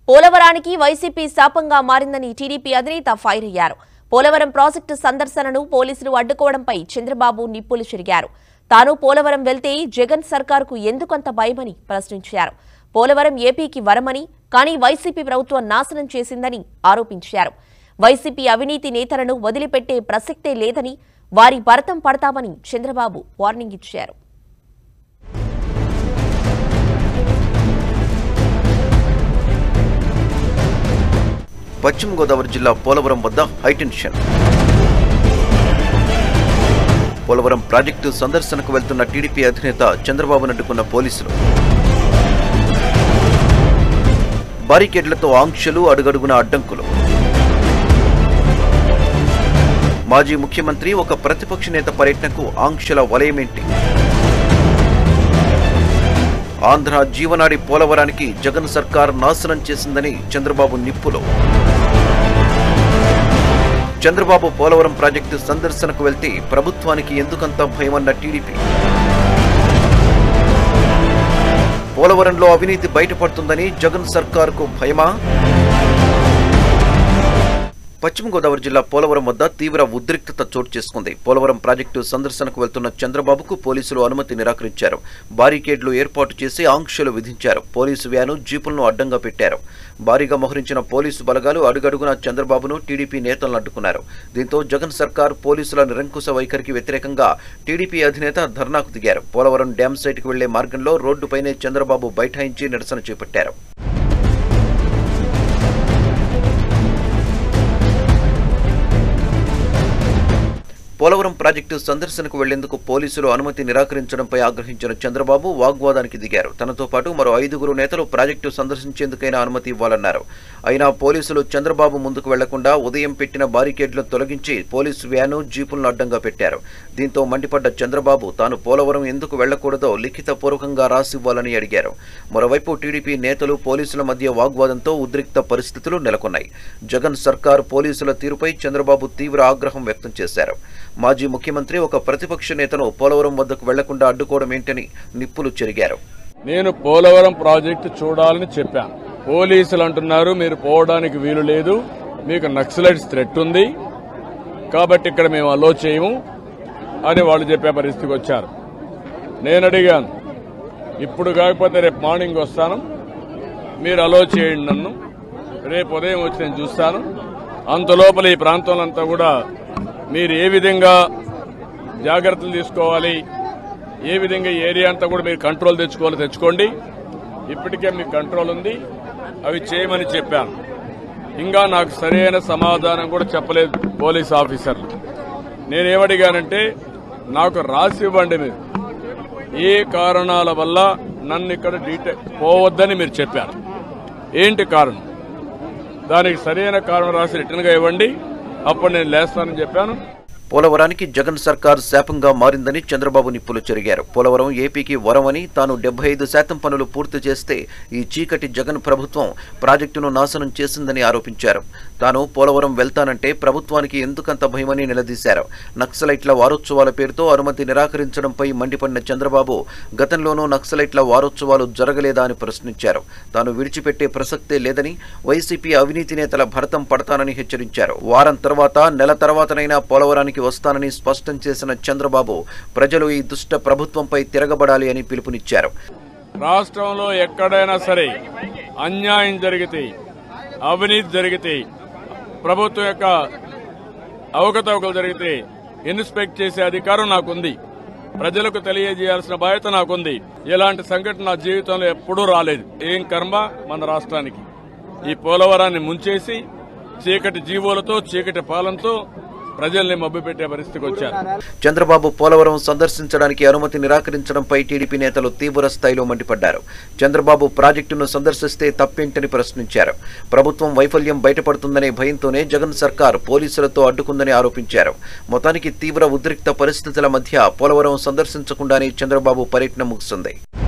పోలవరానికి వైసీపీ శాపంగా మారిందని టీడీపీ అధినేత ఫైర్ అయ్యారు పోలవరం ప్రాజెక్టు సందర్శనను పోలీసులు అడ్డుకోవడంపై చంద్రబాబు నిప్పులు చెరిగారు తాను పోలవరం వెళ్తే జగన్ సర్కారుకు ఎందుకంత భయమని ప్రశ్నించారు పోలవరం ఏపీకి వరమని కానీ వైసీపీ ప్రభుత్వం నాశనం చేసిందని ఆరోపించారు వైసీపీ అవినీతి నేతలను వదిలిపెట్టే ప్రసక్తే లేదని వారి భరతం పడతామని చంద్రబాబు వార్నింగ్ ఇచ్చారు పశ్చిమ గోదావరి జిల్లా పోలవరం వద్ద హైటెన్షన్ పోలవరం ప్రాజెక్టు సందర్శనకు వెళ్తున్న టీడీపీ అధినేత చంద్రబాబును అడ్డుకున్న పోలీసులు బారికేడ్లతో ఆంక్షలు అడుగడుగున అడ్డంకులు మాజీ ముఖ్యమంత్రి ఒక ప్రతిపక్ష నేత పర్యటనకు ఆంక్షల వలయమేంటి ఆంధ్ర జీవనాడి పోలవరానికి జగన్ సర్కార్ నాశనం చేసిందని చంద్రబాబు నిప్పులో చంద్రబాబు పోలవరం ప్రాజెక్టు సందర్శనకు వెళ్తే ప్రభుత్వానికి ఎందుకంత భయమన్న టీడీపీ పోలవరంలో అవినీతి బయటపడుతుందని జగన్ సర్కార్కు భయమా పశ్చిమ గోదావరి జిల్లా పోలవరం వద్ద తీవ్ర ఉద్రిక్తత చోటు చేసుకుంది పోలవరం ప్రాజెక్టు సందర్శనకు వెళ్తున్న చంద్రబాబుకు పోలీసులు అనుమతి నిరాకరించారు బారికేడ్లు ఏర్పాటు చేసి ఆంక్షలు విధించారు పోలీసు వ్యాను జీపులను అడ్డంగా పెట్టారు భారీగా మోహరించిన పోలీసు బలగాలు అడుగడుగున చంద్రబాబును టీడీపీ నేతలను అడ్డుకున్నారు దీంతో జగన్ సర్కార్ పోలీసుల నిరంకుశ వైఖరికి వ్యతిరేకంగా టీడీపీ అధినేత ధర్నాకు దిగారు పోలవరం డ్యాం సైట్కు వెళ్లే మార్గంలో రోడ్డుపైనే చంద్రబాబు బైఠాయించి నిరసన చేపట్టారు పోలవరం ప్రాజెక్టు సందర్శనకు వెళ్లేందుకు పోలీసులు అనుమతి నిరాకరించడంపై ఆగ్రహించిన చంద్రబాబు వాగ్వాదానికి దిగారు తనతో పాటు మరో ఐదుగురు నేతలు ప్రాజెక్టు సందర్శించేందుకైనా అనుమతి ఇవ్వాలన్నారు అయినా పోలీసులు చంద్రబాబు ముందుకు వెళ్లకుండా ఉదయం పెట్టిన బారికేడ్లను తొలగించి పోలీసు వ్యాను జీపులను అడ్డంగా పెట్టారు దీంతో మండిపడ్డ చంద్రబాబు తాను పోలవరం ఎందుకు వెళ్లకూడదో లిఖితపూర్వకంగా రాసివ్వాలని అడిగారు మరోవైపు టీడీపీ నేతలు పోలీసుల మధ్య వాగ్వాదంతో ఉద్రిక్త పరిస్థితులు నెలకొన్నాయి జగన్ సర్కార్ పోలీసుల తీరుపై చంద్రబాబు తీవ్ర ఆగ్రహం వ్యక్తం చేశారు మాజీ ముఖ్యమంత్రి ఒక ప్రతిపక్ష నేతను పోలవరం వద్దకు వెళ్లకుండా అడ్డుకోవడం ఏంటని నిప్పులు చెరిగారు నేను పోలవరం ప్రాజెక్టు చూడాలని చెప్పాను పోలీసులు అంటున్నారు మీరు పోవడానికి వీలు లేదు మీకు నక్సలైట్స్ థ్రెట్ ఉంది కాబట్టి ఇక్కడ మేము అలో చేయము అని వాళ్ళు చెప్పే పరిస్థితికి వచ్చారు నేను అడిగాను ఇప్పుడు కాకపోతే రేపు మార్నింగ్ వస్తాను మీరు అలో చేయండి నన్ను రేపు ఉదయం వచ్చి నేను చూస్తాను అంతలోపల ఈ ప్రాంతంలో అంతా కూడా మీరు ఏ విధంగా జాగ్రత్తలు తీసుకోవాలి ఏ విధంగా ఈ ఏరియా అంతా కూడా మీరు కంట్రోల్ తెచ్చుకోవాలి తెచ్చుకోండి ఇప్పటికే మీకు కంట్రోల్ ఉంది అవి చేయమని చెప్పాను ఇంకా నాకు సరైన సమాధానం కూడా చెప్పలేదు పోలీస్ ఆఫీసర్లు నేనేమడిగానంటే నాకు రాసి ఇవ్వండి మీరు ఏ కారణాల వల్ల నన్ను ఇక్కడ డీటెయిల్ పోవద్దని మీరు చెప్పారు ఏంటి కారణం దానికి సరైన కారణం రాసి రిటర్న్గా ఇవ్వండి అప్పుడు నేను లేస్తానని చెప్పాను పోలవరానికి జగన్ సర్కార్ శాపంగా మారిందని చంద్రబాబు నిప్పులు చెరిగారు పోలవరం ఏపీకి వరమని తాను డెబ్బై ఐదు శాతం పనులు పూర్తి చేస్తే ఈ చీకటి జగన్ ప్రభుత్వం ప్రాజెక్టును నాశనం చేసిందని ఆరోపించారు తాను పోలవరం వెళ్తానంటే ప్రభుత్వానికి ఎందుకంత భయమని నిలదీశారు నక్సలైట్ల వారోత్సవాల పేరుతో అనుమతి నిరాకరించడంపై మండిపడిన చంద్రబాబు గతంలోనూ నక్సలైట్ల వారోత్సవాలు జరగలేదా అని ప్రశ్నించారు తాను విడిచిపెట్టే ప్రసక్తే లేదని వైసీపీ అవినీతి నేతల భరతం పడతానని హెచ్చరించారు వారం తర్వాత నెల తర్వాతనైనా పోలవరానికి వస్తానని స్పష్టం చేసిన చంద్రబాబు ప్రజలు ఈ దుష్ట ప్రభుత్వంపై తిరగబడాలి అని పిలుపునిచ్చారు రాష్ట్రంలో ఎక్కడైనా సరే అన్యాయం జరిగితే అవినీతి జరిగితే ప్రభుత్వం యొక్క అవకతవకలు జరిగితే ఇన్స్పెక్ట్ చేసే అధికారం నాకుంది ప్రజలకు తెలియజేయాల్సిన బాధ్యత నాకుంది ఇలాంటి సంఘటన నా జీవితంలో ఎప్పుడూ రాలేదు ఏం కర్మ మన రాష్ట్రానికి ఈ పోలవరాన్ని ముంచేసి చీకటి జీవోలతో చీకటి పాలనతో ప్రజల్ని మభ్యపెట్టే పరిస్థితికి వచ్చారు చంద్రబాబు పోలవరం సందర్శించడానికి అనుమతి నిరాకరించడంపై టీడీపీ నేతలు తీవ్ర స్థాయిలో మండిపడ్డారు చంద్రబాబు ప్రాజెక్టును సందర్శిస్తే తప్పేంటని ప్రశ్నించారు ప్రభుత్వం వైఫల్యం బయటపడుతుందనే భయంతోనే జగన్ సర్కార్ పోలీసులతో అడ్డుకుందని ఆరోపించారు మొత్తానికి తీవ్ర ఉద్రిక్త పరిస్థితుల మధ్య పోలవరం సందర్శించకుండానే చంద్రబాబు పర్యటన ముగిసింది